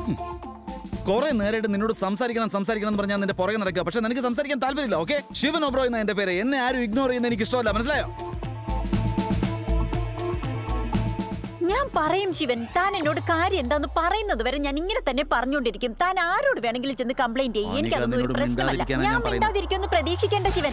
കുറെ നേരമായിട്ട് നിന്നോട് സംസാരിക്കണം സംസാരിക്കണം എന്ന് പറഞ്ഞാൽ നിന്റെ പുറകെ നടക്കുക പക്ഷെ നിനക്ക് സംസാരിക്കാൻ താല്പര്യമില്ല ഓക്കെ ശിവൻ ഒബ്രോ എന്ന എന്റെ പേര് എന്നെ ആരും ഇഗ്നോർ ചെയ്യുന്ന എനിക്ക് ഇഷ്ടമല്ല മനസ്സിലായോ ഞാൻ പറയും ശിവൻ താൻ എന്നോട് കാര്യം എന്താന്ന് പറയുന്നത് വരെ ഞാൻ ഇങ്ങനെ തന്നെ പറഞ്ഞുകൊണ്ടിരിക്കും താൻ ആരോട് വേണമെങ്കിലും ചെന്ന് കംപ്ലൈന്റ് ചെയ്യും മോനിക, എനിക്കതൊന്നും ഒരു നിന്നോട് പ്രശ്നമല്ല മിണ്ടാതിരിക്കാനാ ഞാൻ ഞാൻ പറയുന്നത്. മിണ്ടാതിരിക്കുമെന്ന് പ്രതീക്ഷിക്കേണ്ട ശിവൻ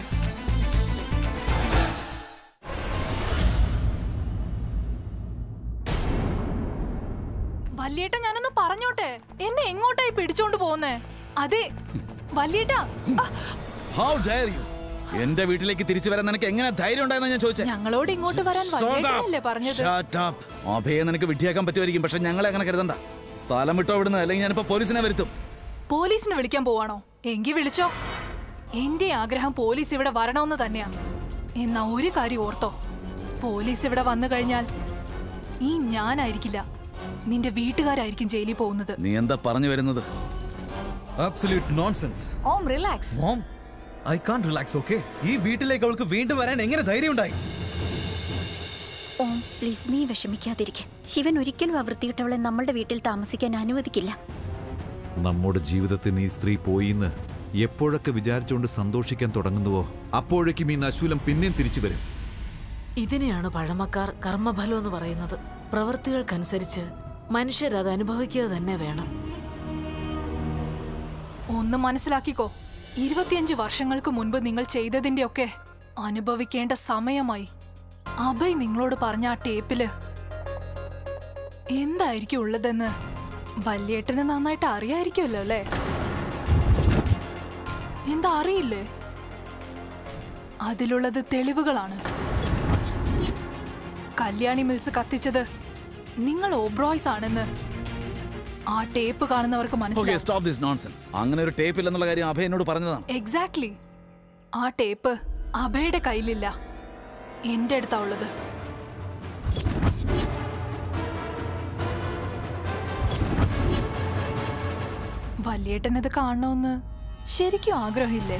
വല്യേട്ട ഞാനൊന്ന് പറഞ്ഞോട്ടെ എന്നെ എങ്ങോട്ടായി പിടിച്ചോണ്ട് പോകുന്നേ അതെ വല്യേട്ടാ ആ, ഹൗ ഡയർ യു എന്റെ വീട്ടിലേക്ക് തിരിച്ചു വരാൻ നിനക്ക് എങ്ങനെ ധൈര്യം ഉണ്ടായെന്ന് ഞാൻ ചോദിച്ചേ ഞങ്ങളോട് ഇങ്ങോട്ട് വരാൻ വല്യേട്ടനല്ലേ പറഞ്ഞത് Shut up. അഭയെ നിനക്ക് വിഡ്ഢിയാക്കാൻ പറ്റുമായിരിക്കും പക്ഷെ ഞങ്ങളെ അങ്ങനെ കരുതണ്ട സ്ഥലം വിട്ടോ ഇവിടുന്ന് അല്ലെങ്കിൽ ഞാനിപ്പോ പോലീസിനെ വരുത്തും പോലീസിനെ വിളിക്കാൻ പോവാണോ എങ്കി വിളിച്ചോ എന്റെ ആഗ്രഹം പോലീസ് ഇവിടെ വരണമെന്ന് തന്നെയാ എന്നാ ഒരു കാര്യം ഓർത്തോ പോലീസ് ഇവിടെ വന്നു കഴിഞ്ഞാൽ ഈ ഞാനായിരിക്കില്ല നിന്റെ വീട്ടുകാരായിരിക്കും ജയിലിൽ പോകുന്നത് നീ എന്താ പറഞ്ഞു വരുന്നത് absolute nonsense um relax mom I can't relax okay ഈ വീട്ടിലേക്ക് അവൾക്ക് വീണ്ടും വരാൻ എങ്ങനെ ധൈര്യം ഉണ്ടായി ഓം പ്ലീസ് നീ വിഷമിക്കാതിരിക്കെ ശിവൻ ഒരിക്കലും ആ വൃത്തികെട്ടവളെ നമ്മളുടെ വീട്ടിൽ താമസിക്കാൻ അനുവദിക്കില്ല നമ്മുടെ ജീവിതത്തിൽ നീ സ്ത്രീ പോയിന്ന് എപ്പോഴൊക്കെ വിചാരിച്ചുകൊണ്ട് സന്തോഷിക്കാൻ തുടങ്ങുന്നുവോ അപ്പോഴേക്കും ഈ നശൂലം പിന്നെയും തിരിച്ചു വരും ഇതിനെയാണ് പഴമക്കാർ കർമ്മഫലം എന്ന് പറയുന്നത് പ്രവൃത്തികൾക്കനുസരിച്ച് മനുഷ്യരത് അനുഭവിക്കുക തന്നെ വേണം ഒന്ന് മനസ്സിലാക്കിക്കോ ഇരുപത്തിയഞ്ച് വർഷങ്ങൾക്ക് മുൻപ് നിങ്ങൾ ചെയ്തതിന്റെയൊക്കെ അനുഭവിക്കേണ്ട സമയമായി അഭയ് നിങ്ങളോട് പറഞ്ഞ ആ ടേപ്പില് എന്തായിരിക്കും ഉള്ളതെന്ന് വല്യേട്ടന് നന്നായിട്ട് അറിയായിരിക്കുമല്ലോ അല്ലേ എന്താ അറിയില്ലേ അതിലുള്ളത് തെളിവുകളാണ് കല്യാണി മിൽസ് കത്തിച്ചത് നിങ്ങൾ ഓബ്രോയ്സ് ആണെന്ന് ആ ടേപ്പ് കാണുന്നവർക്ക് ഓക്കെ മനസ്സിലാവും സ്റ്റോപ്പ് ദിസ് നോൺസെൻസ് അങ്ങനെ ഒരു ടേപ്പ് ഇല്ലെന്നുള്ള കാര്യം അഭയ എന്നോട് പറഞ്ഞതാണ് എക്സാക്ട്ലി ആ ടേപ്പ് അഭയുടെ കയ്യിലില്ല എന്റെ അടുത്താ ഉള്ളത് വല്യേട്ടനത് കാണണമെന്ന് ശരിക്കും ആഗ്രഹമില്ലേ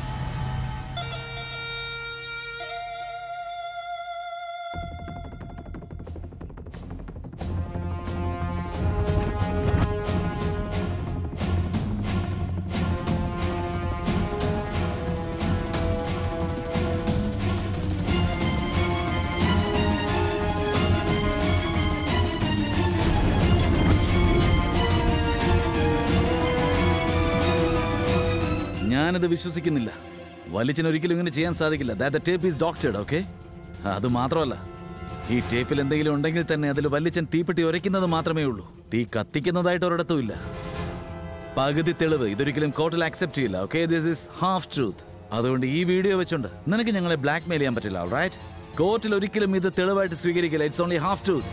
ഞാനത് വിശ്വസിക്കുന്നില്ല വലിച്ചന് ഒരിക്കലും ഇങ്ങനെ ചെയ്യാൻ സാധിക്കില്ല that tape is doctored okay അത് മാത്രമല്ല ഈ ടേപ്പിൽ എന്തെങ്കിലും ഉണ്ടെങ്കിൽ തന്നെ അതിൽ വല്ലിച്ചൻ തീപ്പെട്ടി ഉരയ്ക്കുന്നത് മാത്രമേ ഉള്ളൂ തീ കത്തിക്കുന്നതായിട്ട് ഒരിടത്തും ഇല്ല പകുതി തെളിവ് ഇതൊരിക്കലും കോർട്ടിൽ അക്സെപ്റ്റ് ചെയ്യില്ല okay this is half truth അതുകൊണ്ട് ഈ വീഡിയോ വെച്ചുകൊണ്ട് നിനക്ക് ഞങ്ങളെ ബ്ലാക്ക് മെയിൽ ചെയ്യാൻ പറ്റില്ല റൈറ്റ് കോർട്ടിൽ ഒരിക്കലും ഇത് തെളിവായിട്ട് സ്വീകരിക്കില്ല ഇറ്റ്സ് ഓൺലി ഹാഫ് ട്രൂത്ത്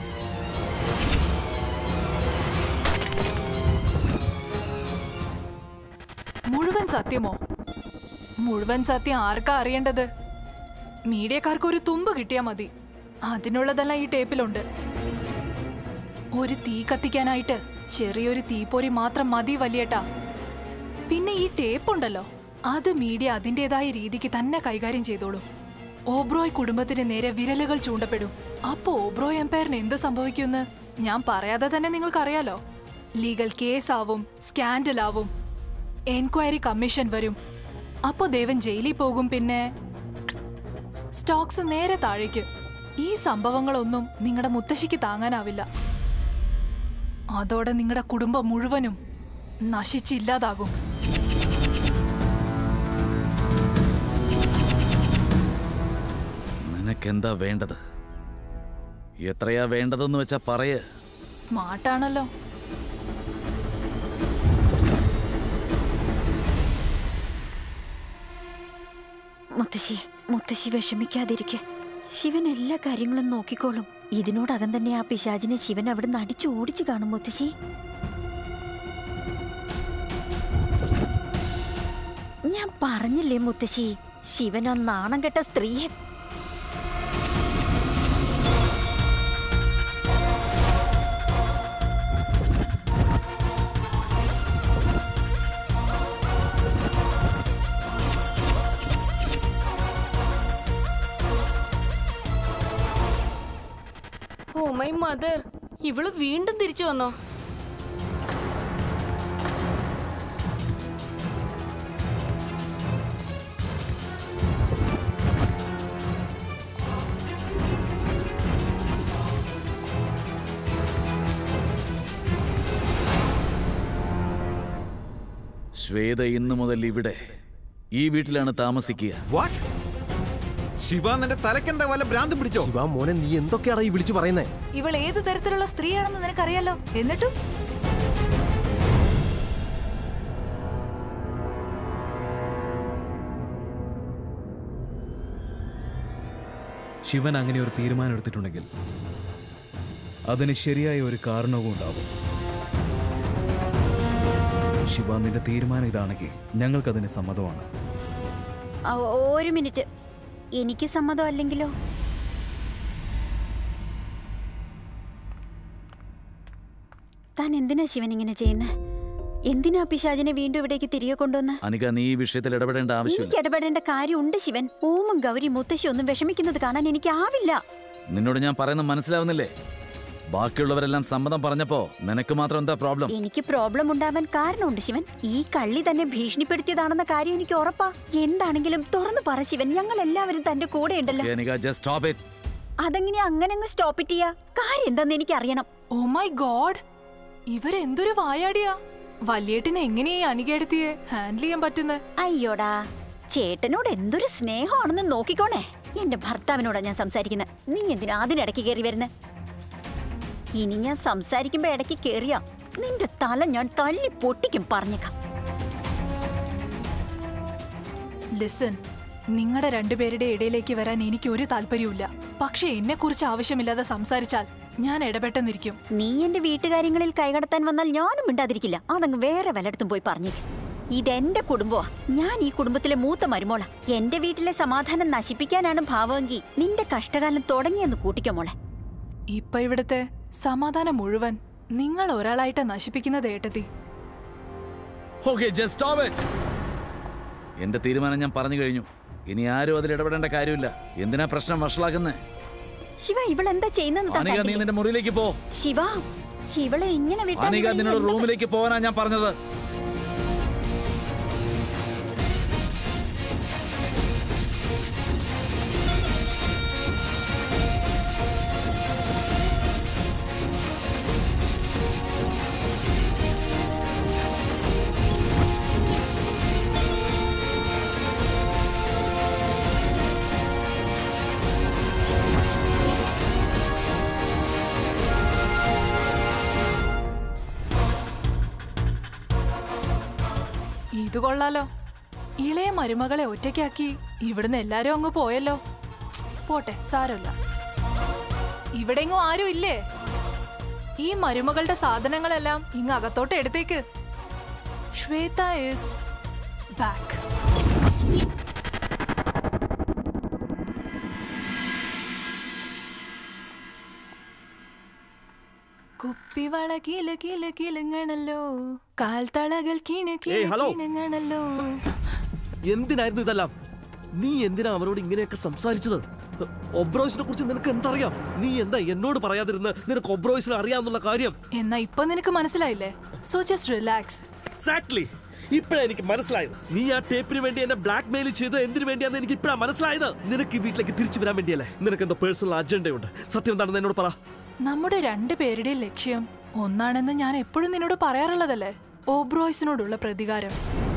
മുഴുവൻ സത്യമോ മുഴുവൻ സത്യം ആർക്കാ അറിയേണ്ടത് മീഡിയക്കാർക്ക് ഒരു തുമ്പ് കിട്ടിയാ മതി അതിനുള്ളതെല്ലാം ഈ ടേപ്പിലുണ്ട് ഒരു തീ കത്തിക്കാനായിട്ട് ചെറിയൊരു തീപ്പൊരി മാത്രം മതി വലിയേട്ടാ പിന്നെ ഈ ടേപ്പ് ഉണ്ടല്ലോ അത് മീഡിയ അതിൻ്റെതായ രീതിക്ക് തന്നെ കൈകാര്യം ചെയ്തോളൂ ഓബ്രോയ് കുടുംബത്തിന് നേരെ വിരലുകൾ ചൂണ്ടപ്പെടും അപ്പോ ഓബ്രോയ് എംപയറിന് എന്ത് സംഭവിക്കുമെന്ന് ഞാൻ പറയാതെ തന്നെ നിങ്ങൾക്കറിയാലോ ലീഗൽ കേസ് ആവും സ്കാൻഡൽ ആവും എൻക്വയറി കമ്മീഷൻ വരും അപ്പോ ദേവൻ ജയിലിൽ പോകും പിന്നെ സ്റ്റോക്സ് നേരെ താഴേക്ക് ഈ സംഭവങ്ങളൊന്നും നിങ്ങളുടെ മുത്തശ്ശിക്ക് താങ്ങാനാവില്ല അതോടെ നിങ്ങളുടെ കുടുംബം മുഴുവനും നശിച്ചില്ലാതാകും നിനക്കെന്താ വേണ്ടത് എത്രയാ വേണ്ടതെന്ന് വെച്ചാ പറയേ സ്മാർട്ടാണല്ലോ മുത്തശ്ശി മുത്തശ്ശി വിഷമിക്കാതിരിക്കെ ശിവൻ എല്ലാ കാര്യങ്ങളും നോക്കിക്കോളും ഇതിനോടകം തന്നെ ആ പിശാചിനെ ശിവൻ അവിടെ നിന്ന് അടിച്ചു ഓടിച്ചു കാണും മുത്തശ്ശി ഞാൻ പറഞ്ഞില്ലേ മുത്തശ്ശി ശിവൻ ആ നാണം കെട്ട സ്ത്രീയെ ഓ മൈ മദർ ഇവള് വീണ്ടും തിരിച്ചു വന്നോ ശ്വേത ഇന്നു മുതൽ ഇവിടെ ഈ വീട്ടിലാണ് താമസിക്കുക വാട്ട് ശിവ നിന്റെ തലക്കെന്താ വല്ല ഭ്രാന്തം പിടിച്ചോ ശിവ മോനെ നീ എന്തൊക്കെയാടാ ഈ വിളിച്ചു പറയുന്നേ ഇവൾ ഏത് തരത്തിലുള്ള സ്ത്രീയാണെന്ന് നിനക്കറിയാലോ എന്നിട്ടും ശിവൻ അങ്ങനെ ഒരു തീരുമാനം എടുത്തിട്ടുണ്ടെങ്കിൽ അതിന് ശരിയായ ഒരു കാരണവും ഉണ്ടാവും ശിവ നിന്റെ തീരുമാനം ഇതാണെങ്കിൽ ഞങ്ങൾക്കതിന് സമ്മതമാണ് ആ, ഒരു മിനിറ്റ് എനിക്ക് സമ്മതം അല്ലെങ്കിലോ താൻ എന്തിനാ ശിവൻ ഇങ്ങനെ ചെയ്യുന്നത് എന്തിനാ പിശാചിനെ വീണ്ടും ഇവിടേക്ക് തിരികെ കൊണ്ടുവന്ന് അനിക നീ ഈ വിഷയത്തിൽ ഇടപെടേണ്ട ആവശ്യമില്ല എനിക്ക് ഇടപെടേണ്ട കാര്യമുണ്ട് ശിവൻ ഓമും ഗൗരി മുത്തശ്ശി ഒന്നും വിഷമിക്കുന്നത് കാണാൻ എനിക്കാവില്ല നിന്നോട് ഞാൻ പറയുന്നത് മനസ്സിലാവുന്നില്ലേ ബാക്കിയുള്ളവരെല്ലാം സമ്മതം പറഞ്ഞപ്പോ നിനക്ക് മാത്രം എന്താ പ്രോബ്ലം എനിക്ക് പ്രോബ്ലം ഉണ്ടാവാൻ കാരണമുണ്ട് ശിവൻ ഈ കള്ളി തന്നെ ഭീഷണിപ്പെടുത്തിയതാണെന്ന കാര്യം എനിക്ക് ഉറപ്പാ എന്താണെങ്കിലും തുറന്നു പറ ശിവൻ ഞങ്ങൾ എല്ലാവരും തന്റെ കൂടെ ഉണ്ടല്ലോ അനിക ജസ്റ്റ് സ്റ്റോപ്പ് ഇറ്റ് അതെങ്ങനെ അങ്ങനെ അങ്ങ് സ്റ്റോപ്പ് ഇറ്റ് ചെയ്യാ കാര്യം എന്താന്ന് എനിക്ക് അറിയണം ഓ മൈ ഗോഡ് ഇവരെന്തൊരു വായാടിയാ വല്യേട്ടിനെ എങ്ങനെയാ ഈ അണികെടുത്തിയെ ഹാൻഡിൽ ചെയ്യാൻ പറ്റുന്നത് അയ്യോടാ ചേട്ടനോട് എന്തൊരു സ്നേഹമാണെന്ന് നോക്കിക്കോണേ എന്റെ ഭർത്താവിനോടാ ഞാൻ സംസാരിക്കുന്നത് നീ എന്തിനാ അതിനിടയ്ക്ക് കയറി വരുന്നത് ഇനി ഞാൻ സംസാരിക്കുമ്പോ ഇടയ്ക്ക് കേറിയാ നിന്റെ തല ഞാൻ തല്ലി പൊട്ടിക്കും പറഞ്ഞേക്കാം ലിസൺ നിങ്ങളുടെ രണ്ടുപേരുടെ ഇടയിലേക്ക് വരാൻ എനിക്ക് ഒരു താല്പര്യവുമില്ല പക്ഷെ എന്നെ കുറിച്ച് ആവശ്യമില്ലാതെ സംസാരിച്ചാൽ ഞാൻ ഇടപെട്ടെന്നിരിക്കും നീ എന്റെ വീട്ടുകാര്യങ്ങളിൽ കൈകടത്താൻ വന്നാൽ ഞാനും മിണ്ടാതിരിക്കില്ല അതങ്ങ് വേറെ വല്ലയിടത്തും പോയി പറഞ്ഞേക്ക് ഇതെന്റെ കുടുംബമാ ഞാൻ ഈ കുടുംബത്തിലെ മൂത്ത മരുമോളാ എന്റെ വീട്ടിലെ സമാധാനം നശിപ്പിക്കാനാണ് ഭാവമെങ്കിൽ നിന്റെ കഷ്ടകാലം തുടങ്ങിയെന്ന് കൂട്ടിക്കോ മോളെ ഇപ്പൊ ഇവിടുത്തെ സമാധാനം മുഴുവൻ നിങ്ങൾ ഒരാളായിട്ട് നശിപ്പിക്കുന്നത് ഏട്ടത്തി ഓക്കെ ജസ്റ്റ് സ്റ്റോപ്പ് ഇറ്റ് എന്റെ തീരുമാനം ഞാൻ പറഞ്ഞു കഴിഞ്ഞു ഇനി ആരും അതിൽ ഇടപെടേണ്ട കാര്യമില്ല എന്തിനാ പ്രശ്നം വഷളാക്കുന്നേ ശിവ ഇവളെന്താ ചെയ്യുന്നെന്ന് താൻ അനിക നീ കണ്ടില്ലേ? നിന്റെ മുറിയിലേക്ക് പോ ശിവ ഇവളെ ഇങ്ങനെ വിട്ടാൽ അനിക ഇവൾ ഇനി നിന്നോട് എന്താ റൂമിലേക്ക് പോകാനാ ഞാൻ പറഞ്ഞത് ഇത് കൊള്ളാലോ ഇളയ മരുമകളെ ഒറ്റയ്ക്കാക്കി ഇവിടുന്ന് എല്ലാരും അങ്ങ് പോയല്ലോ പോട്ടെ സാരമില്ല ഇവിടെങ്ങും ആരും ഇല്ലേ ഈ മരുമകളുടെ സാധനങ്ങളെല്ലാം ഇങ്ങ് അകത്തോട്ട് എടുത്തേക്ക് ശ്വേത ഇസ് ബാക്ക് കുപ്പിവള കീല കീല കീലങ്ങണല്ലോ കാൽത്തളകൾ കീണ കീണ ഏയ്, ഹലോ. കീണങ്ങണല്ലോ എന്തിനായിരുന്നു ഇതെല്ലാം നീ എന്തിനാ അവരോട് ഇങ്ങനെയൊക്കെ സംസാരിച്ചത് ഒബ്രോയ്സിനെ കുറിച്ച് നിനക്ക് എന്തറിയാം നീ എന്താ എന്നോട് പറയാതിരുന്ന് നിനക്ക് ഒബ്രോയ്സിനെ അറിയാന്നുള്ള കാര്യം എന്നാ ഇപ്പൊ നിനക്ക് മനസ്സിലായില്ലേ സോ ജസ്റ്റ് റിലാക്സ് എക്സാക്ട്ലി ഇപ്പഴാ എനിക്ക് മനസ്സിലായത് നീ ആ ടേപ്പിന് വേണ്ടി എന്നെ ബ്ലാക്ക് മെയിൽ ചെയ്ത് എന്തിനു വേണ്ടിയാന്ന് എനിക്ക് ഇപ്പഴാ മനസ്സിലായത് നിനക്ക് ഈ വീട്ടിലേക്ക് തിരിച്ചു വരാൻ വേണ്ടിയല്ലേ നിനക്ക് എന്തോ പേഴ്സണൽ അജണ്ടയുണ്ട് സത്യം എന്താണെന്ന് എന്നോട് പറ നമ്മുടെ രണ്ടുപേരുടെയും ലക്ഷ്യം ഒന്നാണെന്ന് ഞാൻ എപ്പോഴും നിന്നോട് പറയാറുള്ളതല്ലേ ഓബ്രോയ്സിനോടുള്ള പ്രതികാരം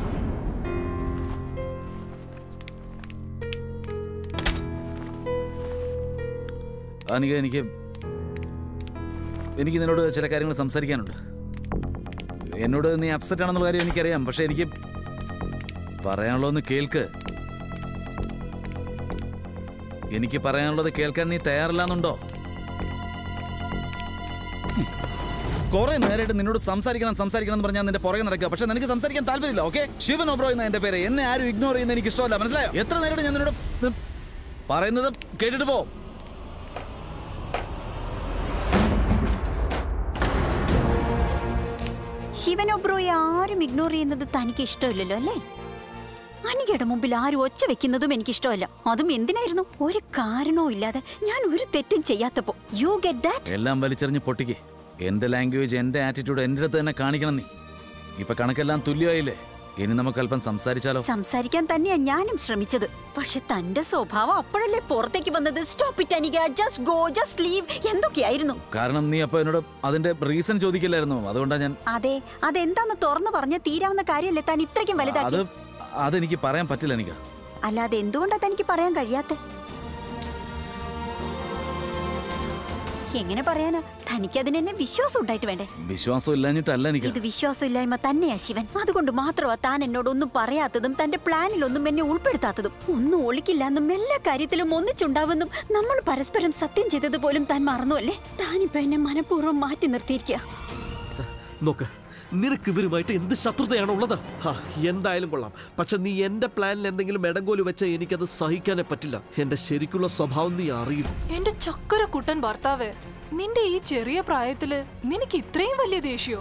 അനിക എനിക്ക് എനിക്ക് നിന്നോട് ചില കാര്യങ്ങൾ സംസാരിക്കാനുണ്ട് എന്നോട് നീ അപ്സെറ്റ് ആണെന്നുള്ള കാര്യം എനിക്കറിയാം പക്ഷെ എനിക്ക് പറയാനുള്ളതൊന്ന് കേൾക്ക് എനിക്ക് പറയാനുള്ളത് കേൾക്കാൻ നീ തയ്യാറില്ലാന്നുണ്ടോ കുറെ നേരമായിട്ട് നിന്നോട് സംസാരിക്കണം സംസാരിക്കണം എന്ന് പറഞ്ഞാൽ നിന്റെ പുറകെ നടക്കുക പക്ഷെ നിനക്ക് സംസാരിക്കാൻ താല്പര്യമില്ല ഓക്കെ ശിവൻ ഒബ്രോ എന്ന എന്റെ പേര് എന്നെ ആരും ഇഗ്നോർ ചെയ്യുന്ന എനിക്ക് ഇഷ്ടമല്ല മനസ്സിലായോ എത്ര നേരമായിട്ട് ഞാൻ നിന്നോട് ഉം, പറയുന്നത് കേട്ടിട്ട് പോ ശിവൻ ഒബ്രോയെ ആരും ഇഗ്നോർ ചെയ്യുന്നത് തനിക്ക് ഇഷ്ടമില്ലല്ലോ അല്ലേ അനികയുടെ മുമ്പിൽ ആരും ഒച്ച വെക്കുന്നതും എനിക്ക് ഇഷ്ടമല്ല അതും എന്തിനായിരുന്നു ഒരു കാരണവും ഇല്ലാതെ ഞാൻ ഒരു തെറ്റും ചെയ്യാത്തപ്പോ യു ഗെറ്റ് ദാറ്റ് എല്ലാം വലിച്ചെറിഞ്ഞ് പൊട്ടിക്കേ എന്റെ ലാംഗ്വേജ് എന്റെ ആറ്റിറ്റ്യൂഡ് എന്റെ അടുത്ത് തന്നെ കാണിക്കണം നീ ഇപ്പൊ കണക്കെല്ലാം തുല്യമായില്ലേ ഇനി നമുക്ക് അല്പം സംസാരിച്ചാലോ സംസാരിക്കാൻ തന്നെയാ ഞാനും ശ്രമിച്ചത് പക്ഷെ തന്റെ സ്വഭാവം അപ്പോഴല്ലേ പുറത്തേക്ക് വന്നത് stop it Anika just go just leave എന്തൊക്കെയായിരുന്നു കാരണം നീ അപ്പൊ എന്നോട് അതിന്റെ റീസൺ ചോദിക്കില്ലായിരുന്നു അതുകൊണ്ടാ ഞാൻ അതെ അതെന്താന്ന് തുറന്നു പറഞ്ഞ തീരാവുന്ന കാര്യമല്ലേ താൻ ഇത്രയ്ക്കും അത് വലുതാക്കി അതെനിക്ക് പറയാൻ പറ്റില്ല എനിക്ക് അല്ലാതെ എന്തുകൊണ്ടാ തനിക്ക് പറയാൻ കഴിയാത്ത എങ്ങനെ പറയാനാ തനിക്ക് അതിന് എന്നെ വിശ്വാസം ഉണ്ടായിട്ട് വേണ്ടേ വിശ്വാസം ഇല്ലാഞ്ഞിട്ടല്ല എനിക്ക് ഇത് വിശ്വാസമില്ലായ്മ തന്നെയാ ശിവൻ അതുകൊണ്ട് മാത്രമാ താൻ എന്നോട് ഒന്നും പറയാത്തതും തന്റെ പ്ലാനിലൊന്നും എന്നെ ഉൾപ്പെടുത്താത്തതും ഒന്നും ഒളിക്കില്ലെന്നും എല്ലാ കാര്യത്തിലും ഒന്നിച്ചുണ്ടാവുന്നും നമ്മൾ പരസ്പരം സത്യം ചെയ്തത് പോലും താൻ മറന്നു അല്ലേ താനിപ്പോ എന്നെ മനഃപൂർവ്വം മാറ്റി നിർത്തിയിരിക്കുക നോക്ക് നിനക്ക് ഇവരുമായിട്ട് എന്ത് ശത്രുതയാണ് ഉള്ളത് ഹാ, എന്തായാലും കൊള്ളാം പക്ഷെ നീ എന്റെ പ്ലാനിൽ എന്തെങ്കിലും ഇടങ്കോല് വെച്ച എനിക്കത് സഹിക്കാനേ പറ്റില്ല എന്റെ ശരിക്കുള്ള സ്വഭാവം നീ അറിയും എന്റെ ചക്കര കുട്ടൻ ഭർത്താവ് നിന്റെ ഈ ചെറിയ പ്രായത്തില് നിനക്ക് ഇത്രയും വലിയ ദേഷ്യോ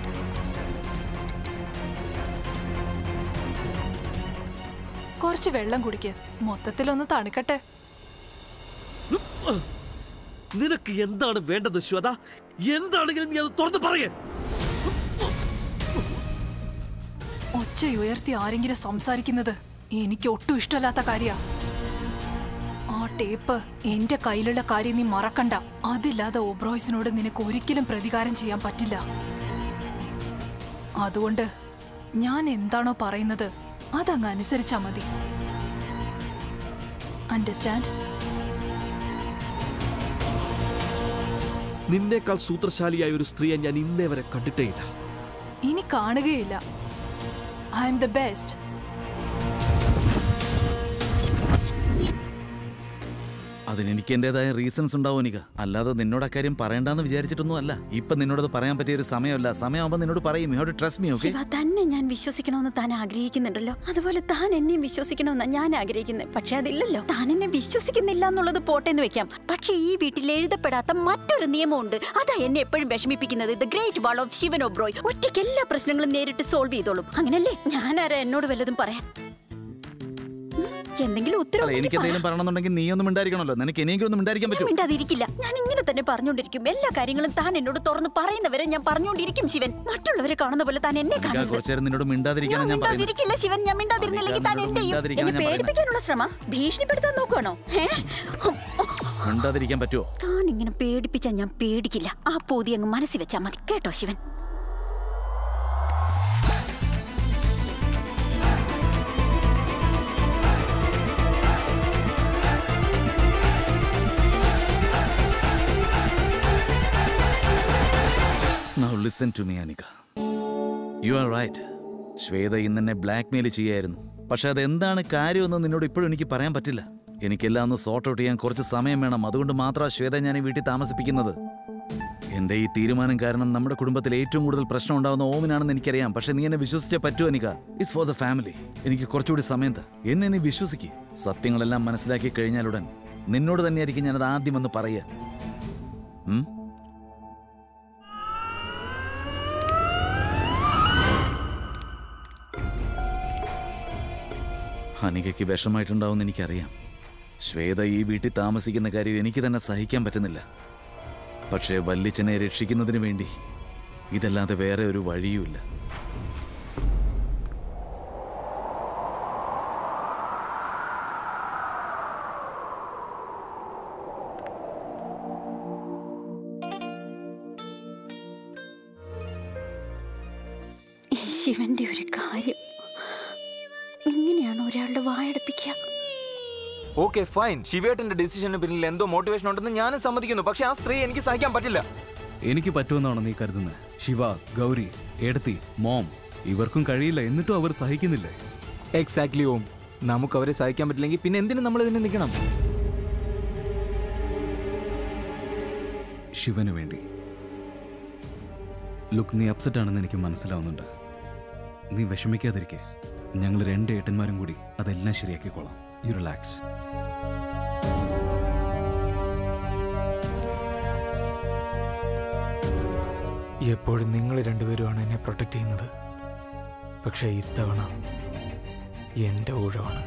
കുറച്ച് വെള്ളം കുടിക്ക് മൊത്തത്തിലൊന്ന് തണുക്കട്ടെ നിനക്ക് എന്താണ് വേണ്ടത് ശ്വത എന്താണെങ്കിലും നീ അത് തുറന്ന് പറയേ ഒച്ചയുയർത്തി ആരെങ്കിലും സംസാരിക്കുന്നത് എനിക്ക് ഒട്ടും ഇഷ്ടമല്ലാത്ത കാര്യ ആ ടേപ്പ് എന്റെ കയ്യിലുള്ള കാര്യം നീ മറക്കണ്ട അതില്ലാതെ ഓബ്രോയ്സിനോട് നിനക്ക് ഒരിക്കലും പ്രതികാരം ചെയ്യാൻ പറ്റില്ല അതുകൊണ്ട് ഞാൻ എന്താണോ പറയുന്നത് അതങ്ങ് അനുസരിച്ചാ മതി അണ്ടർസ്റ്റാൻഡ് നിന്നേക്കാൾ സൂത്രശാലിയായ ഒരു സ്ത്രീയെ ഞാൻ ഇന്നേ വരെ കണ്ടിട്ടേയില്ല ഇനി കാണുകയില്ല ഐ എം ദ ബെസ്റ്റ് അതിന് എനിക്ക് എന്റേതായ റീസൺസ് ഉണ്ടാവും എനിക്ക് അല്ലാതെ നിന്നോട് അക്കാര്യം പറയണ്ടെന്ന് വിചാരിച്ചിട്ടൊന്നും അല്ല ഇപ്പൊ നിന്നോടത് പറയാൻ പറ്റിയ ഒരു സമയമല്ല സമയമാകുമ്പോൾ നിന്നോട് പറയും you trust me okay Shiva തന്നെ ഞാൻ വിശ്വസിക്കണമെന്ന് താൻ ആഗ്രഹിക്കുന്നുണ്ടല്ലോ അതുപോലെ താൻ എന്നെയും വിശ്വസിക്കണമെന്ന് ഞാൻ ആഗ്രഹിക്കുന്നത് പക്ഷെ അതില്ലല്ലോ താൻ എന്നെ വിശ്വസിക്കുന്നില്ല എന്നുള്ളത് പോട്ടെ എന്ന് വെക്കാം പക്ഷെ ഈ വീട്ടിൽ എഴുതപ്പെടാത്ത മറ്റൊരു നിയമമുണ്ട് അതാ എന്നെ എപ്പോഴും വിഷമിപ്പിക്കുന്നത് the great wall of Shivan Oberoi ഒറ്റയ്ക്ക് എല്ലാ പ്രശ്നങ്ങളും നേരിട്ട് സോൾവ് ചെയ്തോളും അങ്ങനല്ലേ ഞാനാരാ എന്നോട് വല്ലതും പറയാൻ ഉം, എന്തെങ്കിലും ഉത്തരവ് അല്ല എനിക്ക് എന്തെങ്കിലും പറയണമെന്നുണ്ടെങ്കിൽ നീ ഒന്നും ഉണ്ടായിരിക്കണമല്ലോ നിനക്ക് ഇനിയെങ്കിലും ഒന്നും ഉണ്ടായിരിക്കാൻ ഞാൻ പറ്റുമോ മിണ്ടാതിരിക്കില്ല ഞാൻ ഇങ്ങനെ തന്നെ പറഞ്ഞുകൊണ്ടിരിക്കും എല്ലാ കാര്യങ്ങളും താൻ എന്നോട് തുറന്ന് പറയുന്നവരെ ഞാൻ പറഞ്ഞുകൊണ്ടിരിക്കും ശിവൻ മറ്റുള്ളവരെ കാണുന്ന പോലെ താൻ എന്നെ എനിക്ക് കാണുന്നത് കുറച്ചു നേരം നിന്നോട് ഞാൻ മിണ്ടാതിരിക്കാനാണ് ഞാൻ പറയുന്നത് മിണ്ടാതിരിക്കില്ല ശിവൻ ഞാൻ മിണ്ടാതിരുന്നില്ലെങ്കിൽ താൻ എന്ത് ചെയ്യും മിണ്ടാതിരിക്കാനാ എന്നെ ഞാൻ പറയുന്നത്. പേടിപ്പിക്കാനുള്ള ശ്രമം ഭീഷണിപ്പെടുത്താൻ നോക്കുകയാണോ ഏ? ഉം, ഉം. മിണ്ടാതിരിക്കാൻ പറ്റുമോ താൻ ഇങ്ങനെ പേടിപ്പിച്ചാൽ ഞാൻ പേടിക്കില്ല ആ പോതി അങ്ങ് മനസ്സിൽ വെച്ചാൽ മതി കേട്ടോ Shivan Now listen to me, Anika. You are right. Shweta ഇന്ന് എന്നെ ബ്ലാക്ക് മെയിൽ ചെയ്യായിരുന്നു പക്ഷെ അതെന്താണ് കാര്യമെന്ന് നിന്നോട് ഇപ്പോഴും എനിക്ക് പറയാൻ പറ്റില്ല എനിക്കെല്ലാം ഒന്ന് സോർട്ട് ഔട്ട് ചെയ്യാൻ കുറച്ച് സമയം വേണം അതുകൊണ്ട് മാത്രമാണ് ശ്വേത ഞാൻ ഈ വീട്ടിൽ താമസിപ്പിക്കുന്നത് എന്റെ ഈ തീരുമാനം കാരണം നമ്മുടെ കുടുംബത്തിൽ ഏറ്റവും കൂടുതൽ പ്രശ്നം ഉണ്ടാവുന്ന ഓമിനാണെന്ന് എനിക്കറിയാം പക്ഷെ നീ എന്നെ വിശ്വസിച്ചേ പറ്റൂ Anika it's for the family എനിക്ക് കുറച്ചുകൂടി സമയം താ എന്നെ നീ വിശ്വസിക്ക് സത്യങ്ങളെല്ലാം മനസ്സിലാക്കി കഴിഞ്ഞാലുടൻ നിന്നോട് തന്നെയായിരിക്കും ഞാനത് ആദ്യം ഒന്ന് പറയുക ഉം? അനികയ്ക്ക് വിഷമായിട്ടുണ്ടാവുമെന്ന് എനിക്കറിയാം ശ്വേത ഈ വീട്ടിൽ താമസിക്കുന്ന കാര്യം എനിക്ക് തന്നെ സഹിക്കാൻ പറ്റുന്നില്ല പക്ഷേ വല്ലിച്ചനെ രക്ഷിക്കുന്നതിന് വേണ്ടി ഇതല്ലാതെ വേറെ ഒരു വഴിയുമില്ല ഈ ശിവന്റെ ഒരു കാര്യം ഇങ്ങനെയാണ് ഒരാളുടെ വായടപ്പിക്കുക ഓക്കെ ഫൈൻ ശിവേട്ടന്റെ ഡിസിഷന് പിന്നിൽ എന്തോ മോട്ടിവേഷൻ ഉണ്ടെന്ന് ഞാനും സമ്മതിക്കുന്നു പക്ഷെ ആ സ്ത്രീ എനിക്ക് സഹിക്കാൻ പറ്റില്ല എനിക്ക് പറ്റുമെന്നാണോ നീ കരുതുന്നത് ശിവ ഗൗരി എടത്തി മോം ഇവർക്കും കഴിയില്ല എന്നിട്ടും അവർ സഹിക്കുന്നില്ലേ എക്സാക്ട്ലി ഓം നമുക്ക് അവരെ സഹിക്കാൻ പറ്റില്ലെങ്കിൽ പിന്നെ എന്തിനു നമ്മൾ ഇതിന് നിൽക്കണം ശിവന് വേണ്ടി ലുക്ക് നീ അപ്സെറ്റ് ആണെന്ന് എനിക്ക് മനസ്സിലാവുന്നുണ്ട് നീ വിഷമിക്കാതിരിക്കെ ഞങ്ങൾ രണ്ട് ഏട്ടന്മാരും കൂടി അതെല്ലാം ശരിയാക്കിക്കോളാം യു റിലാക്സ് എപ്പോഴും നിങ്ങൾ രണ്ടുപേരുമാണ് എന്നെ പ്രൊട്ടക്ട് ചെയ്യുന്നത് പക്ഷേ ഇത്തവണ എൻ്റെ ഊഴമാണ്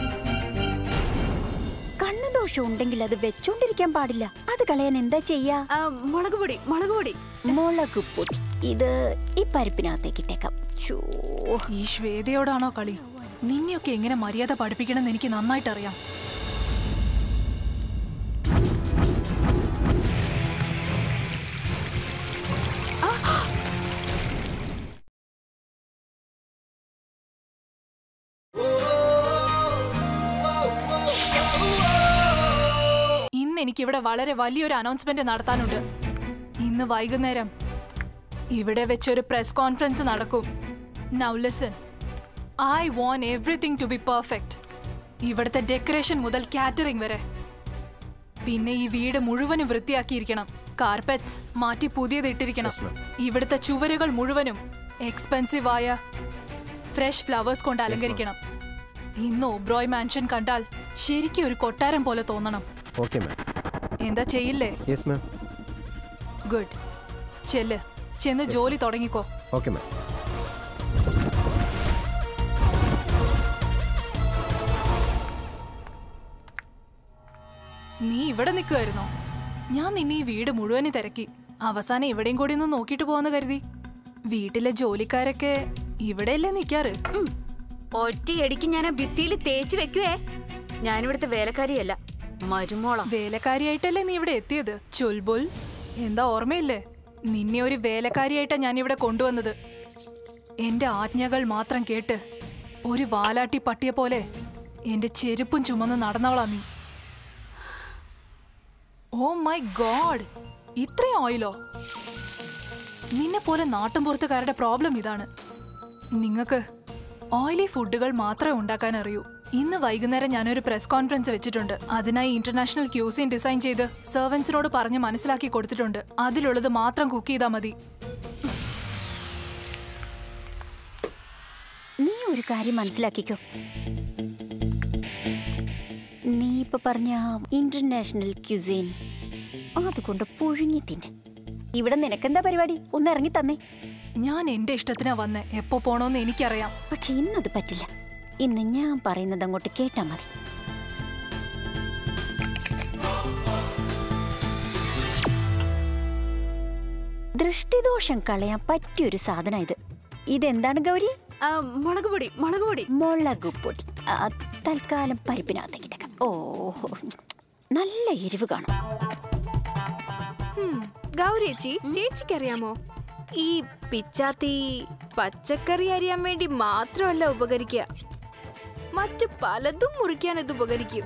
കണ്ണുദോഷം ഉണ്ടെങ്കിൽ അത് വെച്ചോണ്ടിരിക്കാൻ പാടില്ല അത് കളയാൻ എന്താ ചെയ്യാ മുളക് പൊടി മുളക് പൊടി മുളക് പൊടി ഇത് ഈ പരിപ്പിനകത്തേക്ക് ഇട്ടേക്കാം ഛോ. ഈ ശ്വേതയോടാണോ കളി നിന്നെയൊക്കെ എങ്ങനെ മര്യാദ പഠിപ്പിക്കണമെന്ന് എനിക്ക് നന്നായിട്ട് അറിയാം ഇന്ന് എനിക്കിവിടെ വളരെ വലിയൊരു അനൗൺസ്മെന്റ് നടത്താനുണ്ട് ഇന്ന് വൈകുന്നേരം ഇവിടെ വെച്ചൊരു പ്രസ് കോൺഫറൻസ് നടക്കും now listen I want everything to be perfect ഇവിടുത്തെ ഡെക്കറേഷൻ മുതൽ കാറ്ററിംഗ് വരെ പിന്നെ ഈ വീട് മുഴുവനും വൃത്തിയാക്കിയിരിക്കണം കാർപ്പറ്റ്സ് മാറ്റി പുതിയത് ഇട്ടിരിക്കണം ഇവിടുത്തെ ചുവരുകൾ മുഴുവനും എക്സ്പെൻസീവ് ആയ ഫ്രഷ് ഫ്ലവേഴ്സ് കൊണ്ട് അലങ്കരിക്കണം ഇന്ന് ഒബ്രോയ് മാൻഷൻ കണ്ടാൽ ശരിക്കും ഒരു കൊട്ടാരം പോലെ തോന്നണം ഓക്കെ മാം എന്താ ചെയ്യില്ലേ യെസ് മാം ഗുഡ് ചെല്ല് ചെന്ന് ജോലി തുടങ്ങിക്കോ ഓക്കെ മാം നീ ഇവിടെ നിൽക്കുമായിരുന്നോ ഞാൻ നിന്നെ ഈ വീട് മുഴുവനും തിരക്കി അവസാനം ഇവിടെയും കൂടി ഒന്ന് നോക്കിയിട്ട് പോവാന്ന് കരുതി വീട്ടിലെ ജോലിക്കാരൊക്കെ ഇവിടെയല്ലേ നിൽക്കാറ് ഒറ്റയടിക്ക് ഞാൻ ആ ഭിത്തിയിൽ തേച്ചു വെക്കുവേ ഞാനിവിടുത്തെ വേലക്കാരിയല്ല മരുമോളാ വേലക്കാരിയായിട്ടല്ലേ നീ ഇവിടെ എത്തിയത് ചുൽബുൽ എന്താ ഓർമ്മയില്ലേ നിന്നെ ഒരു വേലക്കാരിയായിട്ടാ ഞാൻ ഇവിടെ കൊണ്ടുവന്നത് എന്റെ ആജ്ഞകൾ മാത്രം കേട്ട് ഒരു വാലാട്ടി പട്ടിയെ പോലെ എന്റെ ചെരുപ്പും ചുമന്ന് നടന്നവളാ നീ ഓ മൈ ഗോഡ് ഇത്രയും ഓയിലോ നിന്നെ പോലെ നാട്ടുംപുറത്തുകാരുടെ പ്രോബ്ലം ഇതാണ് നിങ്ങൾക്ക് ഓയിലി ഫുഡുകൾ മാത്രമേ ഉണ്ടാക്കാൻ അറിയൂ ഇന്ന് വൈകുന്നേരം ഞാനൊരു പ്രസ് കോൺഫറൻസ് വെച്ചിട്ടുണ്ട് അതിനായി ഇന്റർനാഷണൽ ക്യൂസിൻ ഡിസൈൻ ചെയ്ത് സെർവൻസിനോട് പറഞ്ഞ് മനസ്സിലാക്കി കൊടുത്തിട്ടുണ്ട് അതിലുള്ളത് മാത്രം കുക്ക് ചെയ്താൽ മതി നീ ഒരു കാര്യം മനസ്സിലാക്കിക്കോ നീ ഇപ്പൊ പറഞ്ഞ ഇന്റർനാഷണൽ ക്യുസീൻ അതുകൊണ്ട് പുഴുങ്ങി തിന്നെ ഇവിടെ നിനക്കെന്താ പരിപാടി ഒന്ന് ഇറങ്ങി തന്നേ ഞാൻ എന്റെ ഇഷ്ടത്തിനാ വന്നേ എപ്പോ പോണോന്ന് എനിക്കറിയാം പക്ഷെ ഇന്നത് പറ്റില്ല ഇന്ന് ഞാൻ പറയുന്നത് അങ്ങോട്ട് കേട്ടാ മതി ദൃഷ്ടിദോഷം കളയാൻ പറ്റിയൊരു സാധനം ഇത് ഇതെന്താണ് ഗൗരി ആ, മുളക് പൊടി മുളക് പൊടി മുളക് പൊടി ആ, തൽക്കാലം പരിപ്പിനകത്തേക്ക് ഇട്ടേക്കാം. ഓ നല്ല എരിവ് കാണും ഗൗരിയേച്ചി ചേച്ചിക്ക് അറിയാമോ ഈ പിച്ചാത്തി പച്ചക്കറി അരിയാൻ വേണ്ടി മാത്രമല്ല ഉപകരിക്കുക മറ്റു പലതും മുറിക്കാൻ ഇത് ഉപകരിക്കും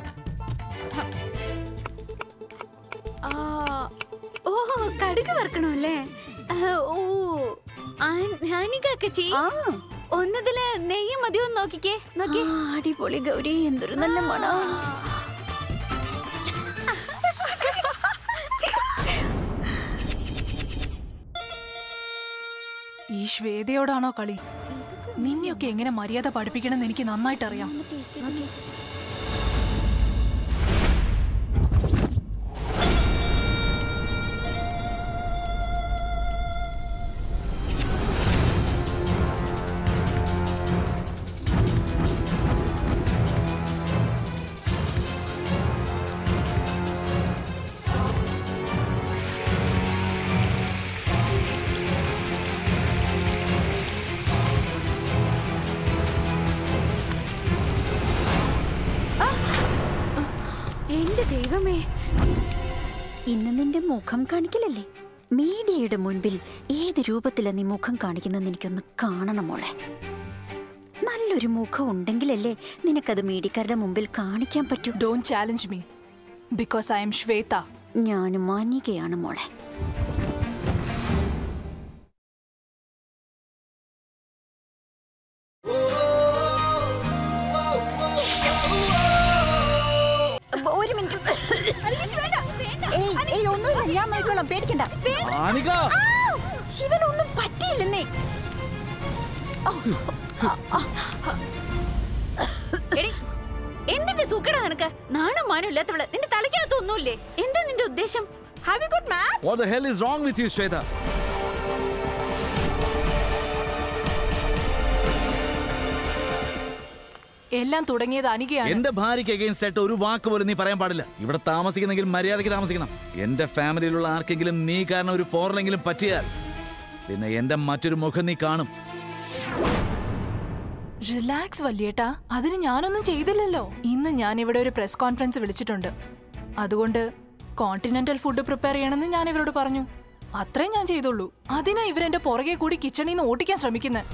ആ, ഓ കടുക് വറക്കണമല്ലേ ആ, ഓ ഞാനിക്കച്ചി ആ ഒന്നതില് നെയ്യ് മതിയോ എന്ന് നോക്കിക്കേ നോക്കി ആ, അടിപൊളി ഗൗരി എന്തൊരു നല്ല മണം ഈ ശ്വേതയോടാണോ കളി നിന്നെയൊക്കെ എങ്ങനെ മര്യാദ പഠിപ്പിക്കണമെന്ന് എനിക്ക് നന്നായിട്ട് അറിയാം എന്റെ ദൈവമേ ഇന്ന് നിന്റെ മുഖം കാണിക്കലല്ലേ മീഡിയയുടെ മുൻപിൽ ഏത് രൂപത്തിലാ നീ മുഖം കാണിക്കുന്നെന്ന് എനിക്കൊന്ന് കാണണം മോളെ നല്ലൊരു മുഖം ഉണ്ടെങ്കിലല്ലേ നിനക്കത് മീഡിയക്കാരുടെ മുമ്പിൽ കാണിക്കാൻ പറ്റൂ don't challenge me because I am Shweta ഞാൻ മാനികയാണ് മോളെ ഒരു മിനിറ്റ് ഏയ്, ഏയ്, ഒന്നുമില്ല ഞാൻ നോക്കിക്കോളാം പേടിക്കണ്ട ആനിക ശിവനൊന്നും പറ്റിയില്ലെന്നേ എടി എന്തിന്റെ സൂക്കടാ നിനക്ക് നാണോ മാനോ ഇല്ലാത്തവള് നിന്റെ തലയ്ക്കകത്ത് ഒന്നുമില്ലേ എന്താ നിന്റെ ഉദ്ദേശം have you good man What the hell is wrong with you, Shweta? എല്ലാം തുടങ്ങിയത് അനികയാണ് എന്റെ ഭാര്യയ്ക്ക് അഗേൻസ്റ്റ് ആയിട്ട് ഒരു വാക്ക് പോലും നീ പറയാൻ പാടില്ല ഇവിടെ താമസിക്കുന്നെങ്കിൽ മര്യാദയ്ക്ക് താമസിക്കണം എന്റെ ഫാമിലിയിലുള്ള ആർക്കെങ്കിലും നീ കാരണം ഒരു പോറലെങ്കിലും പറ്റിയാൽ പിന്നെ എന്റെ മറ്റൊരു മുഖം നീ കാണും റിലാക്സ് വല്യേട്ടാ അതിന് ഞാനൊന്നും ചെയ്തില്ലല്ലോ ഇന്ന് ഞാൻ ഇവിടെ ഒരു പ്രസ് കോൺഫറൻസ് വിളിച്ചിട്ടുണ്ട് അതുകൊണ്ട് കോണ്ടിനെന്റൽ ഫുഡ് പ്രിപ്പയർ ചെയ്യണമെന്ന് ഞാൻ ഇവരോട് പറഞ്ഞു അത്രയും ഞാൻ ചെയ്തുള്ളൂ അതിനാ ഇവരെന്റെ പുറകെ കൂടി കിച്ചണിൽ നിന്ന് ഓട്ടിക്കാൻ ശ്രമിക്കുന്നത്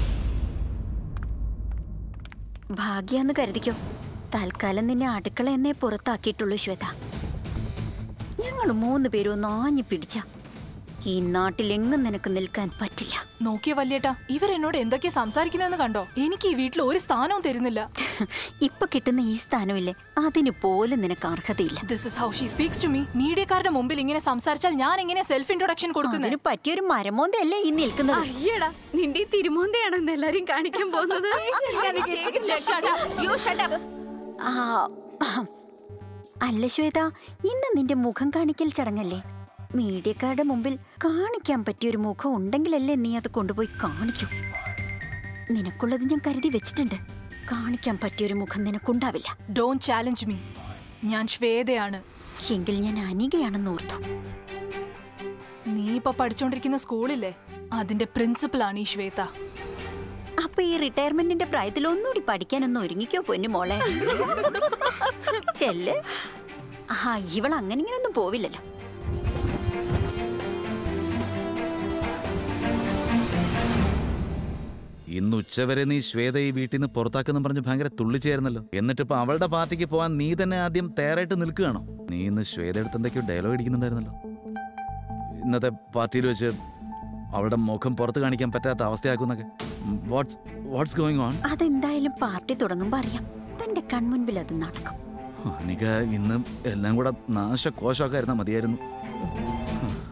ഭാഗ്യാന്ന് കരുതിക്കോ തൽക്കാലം നിന്നെ അടുക്കള എന്നേ പുറത്താക്കിയിട്ടുള്ളൂ ശ്വേത ഞങ്ങൾ മൂന്ന് പേരും ഒന്ന് ആഞ്ഞു പിടിച്ച ഈ നാട്ടിലെങ്ങും നിനക്ക് നിൽക്കാൻ പറ്റില്ല നോക്കിയ വല്യേട്ടാ ഇവരെന്നോട് എന്തൊക്കെയാ സംസാരിക്കുന്നതെന്ന് കണ്ടോ എനിക്ക് ഈ വീട്ടിൽ ഒരു സ്ഥാനവും തരുന്നില്ല ഇപ്പൊ കിട്ടുന്ന ഈ സ്ഥാനമില്ലേ അതിന് പോലും നിനക്ക് അർഹതയില്ല this is how she speaks to me മീഡിയക്കാരുടെ മുമ്പിൽ ഇങ്ങനെ സംസാരിച്ചാൽ ഞാൻ എങ്ങനെ സെൽഫ് ഇൻട്രൊഡക്ഷൻ കൊടുക്കുന്നത് അതിന് പറ്റിയൊരു മരമോന്തയല്ലേ ഈ നിൽക്കുന്നത് അയ്യടാ നിന്റെ ഈ തിരുമോന്തയാണോ ഇന്ന് എല്ലാരും കാണിക്കാൻ പോകുന്നത് You shut up. ആ, അല്ല ശ്വേത ഇന്ന് നിന്റെ മുഖം കാണിക്കൽ ചടങ്ങല്ലേ മീഡിയക്കാരുടെ മുമ്പിൽ കാണിക്കാൻ പറ്റിയൊരു മുഖം ഉണ്ടെങ്കിലല്ലേ നീ അത് കൊണ്ടുപോയി കാണിക്കൂ നിനക്കുള്ളത് ഞാൻ കരുതി വെച്ചിട്ടുണ്ട് കാണിക്കാൻ പറ്റിയൊരു മുഖം നിനക്കുണ്ടാവില്ല ഡോണ്ട് ചാലഞ്ച് മീ ഞാൻ ശ്വേതയാണ് എങ്കിൽ ഞാൻ അനികയാണെന്ന് ഓർത്തു നീ ഇപ്പൊ പഠിച്ചോണ്ടിരിക്കുന്ന സ്കൂളില്ലേ അതിന്റെ പ്രിൻസിപ്പലാണ് ഈ ശ്വേത അപ്പൊ ഈ റിട്ടയർമെന്റിന്റെ പ്രായത്തിൽ ഒന്നുകൂടി പഠിക്കാനൊന്നും ഒരുങ്ങിക്കോ പൊന്നു മോളെ ചെല്ല് ആ ഇവൾ അങ്ങനെ ഇങ്ങനൊന്നും പോവില്ലല്ലോ ഇന്ന് ഉച്ചവരെ നീ ശ്വേത ഈ വീട്ടിൽ നിന്ന് പുറത്താക്കുന്ന പറഞ്ഞ് ഭയങ്കര തുള്ളിച്ചേർന്നല്ലോ എന്നിട്ടിപ്പോ അവളുടെ പാർട്ടിക്ക് പോവാൻ നീ തന്നെ ആദ്യം തയ്യാറായിട്ട് നിൽക്കുകയാണോ നീ ഇന്ന് ശ്വേത അടുത്ത് എന്തൊക്കെയോ ഡയലോഗ് അടിക്കുന്നുണ്ടായിരുന്നല്ലോ ഇന്നത്തെ പാർട്ടിയിൽ വെച്ച് അവളുടെ മുഖം പുറത്ത് കാണിക്കാൻ പറ്റാത്ത അവസ്ഥയാക്കുന്നൊക്കെ വാട്ട്സ് വാട്ട്സ് ഗോയിങ് ഓൺ അതെന്തായാലും പാർട്ടി തുടങ്ങുമ്പോ അറിയാം തന്റെ കൺമുൻപിൽ അത് നടക്കും എനിക്ക് ഇന്ന് എല്ലാം കൂടെ നാശകോശമൊക്കെ ആയിരുന്നാ മതിയായിരുന്നു